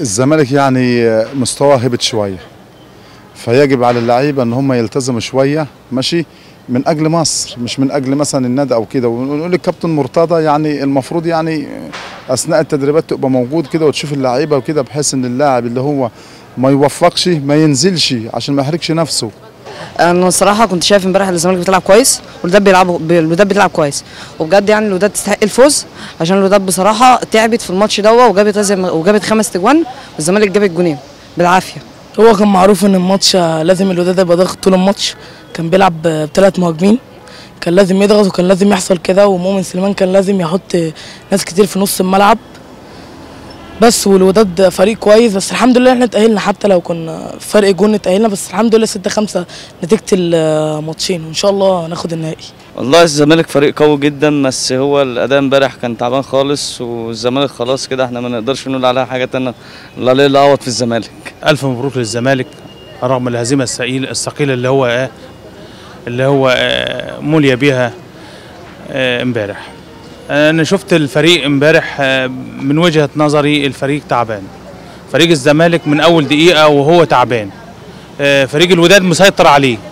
الزمالك يعني مستواه هبط شويه فيجب على اللعيبه ان هم يلتزموا شويه ماشي من اجل مصر مش من اجل مثلا النادي او كده ونقول للكابتن مرتضى يعني المفروض يعني اثناء التدريبات تبقى موجود كده وتشوف اللعيبه وكده بحيث ان اللاعب اللي هو ما يوفقش ما ينزلش عشان ما يحرجش نفسه انا الصراحه كنت شايف امبارح ان الزمالك بتلعب كويس والوداد بيلعبوا الوداد بتلعب كويس وبجد يعني الوداد تستحق الفوز عشان الوداد بصراحه تعبت في الماتش ده وجابت وجابت خمس تجوان والزمالك جابت جونين بالعافيه هو كان معروف ان الماتش لازم الوداد يبقى ضاغط طول الماتش كان بيلعب بثلاث مهاجمين كان لازم يضغط وكان لازم يحصل كده ومؤمن سليمان كان لازم يحط ناس كتير في نص الملعب بس والوداد فريق كويس بس الحمد لله احنا اتأهلنا حتى لو كنا فرق جون اتأهلنا بس الحمد لله 6 5 نتيجة الماتشين وان شاء الله ناخد النهائي والله الزمالك فريق قوي جدا بس هو الاداء امبارح كان تعبان خالص والزمالك خلاص كده احنا ما نقدرش نقول عليها حاجه تانية الله ليه العوض في الزمالك الف مبروك للزمالك رغم الهزيمه الثقيله الثقيله اللي هو آه اللي هو آه مولي بيها آه امبارح انا شفت الفريق امبارح آه من وجهه نظري الفريق تعبان فريق الزمالك من اول دقيقه وهو تعبان آه فريق الوداد مسيطر عليه